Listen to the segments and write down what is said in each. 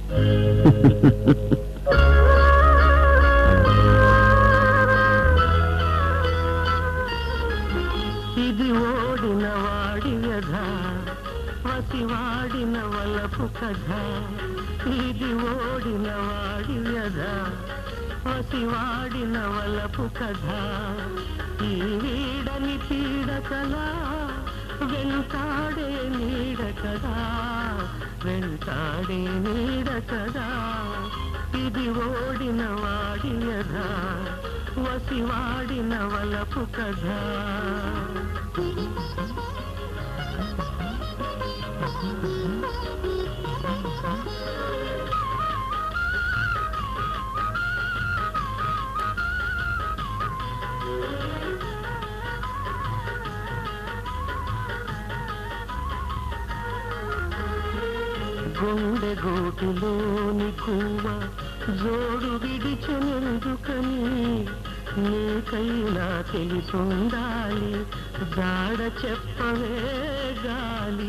ఇది ఓడిన వాడి వ్యధ వసివాడిన వలపు కథ ఇది ఓడిన వాడి వ్యధ వసివాడిన వలపు కథ ఈ వీడని పీడ కదా వెంటాడే నీడ కదా వెంటాడే నీడ కదా ఇది ఓడిన వాడి వ్యధ వసివాడిన వలపు కథ గుండె గోటులోని కువ్వ జోడు విడిచెనెందుకని నీకైనా తెలిసుండాలి జాడ చెప్పవే గాలి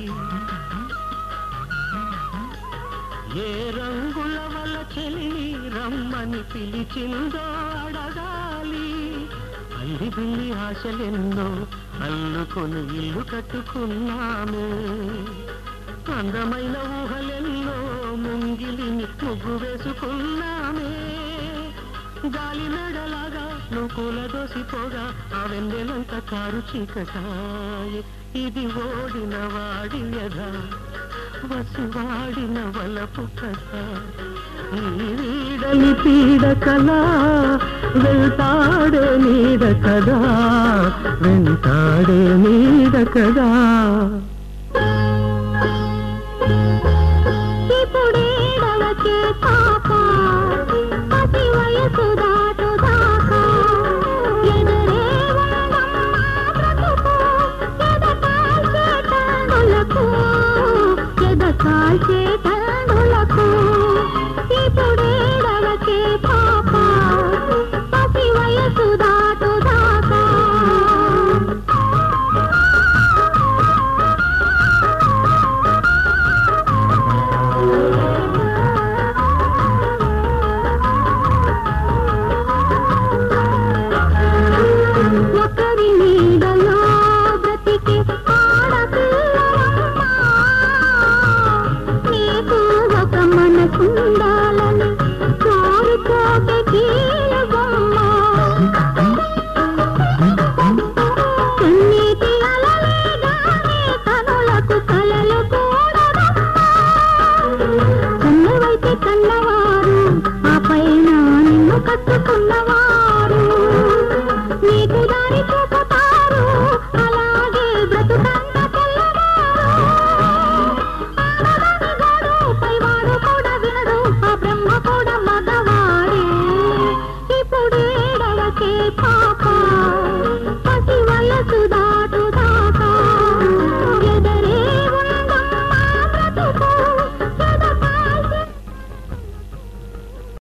ఏ రంగుల వల చెలి రమ్మని పిలిచిందో అడగాలి అల్లి బిల్లి ఆశలెన్నో అల్లుకొని ఇల్లు కట్టుకున్నామే అందమైన ఊహలెన్నో ముంగిలిని ముగ్గు వేసుకున్నామే గాలి మెడలాగా నువ్వు కూల దోసిపోగా ఆ వెన్నెలంత కారు చీకటాయే ఇది ఓడిన వాడి వ్యధ వసివాడిన వలపు కథ ఈ వీడని పీడ కలా వెళ్తాడే నీడ కదా వెంటాడే నీడ కదా ఇప్పుడేడవకే పాప పసి వయసు దాటు దాకా ఎదురే ఉందమ్మా బ్రతుకు ఎద కాల్చే తండ్రులకు ఎద కాల్చే తండ్రులకు ఇప్పుడేడవకే పాప పసి వయసు దాటు దాకా ఒకరి నీడలో బ్రతికి ఆడపిల్లవమ్మా నీకు ఒక మనసుండాలని కోరుకోక కీలబొమ్మ కన్నీటి అలలేగానే కనులకు కలలు కూడదమ్మా కన్నవైతే కన్నవారు ఆ పైన నిన్ను కట్టుకున్నవారు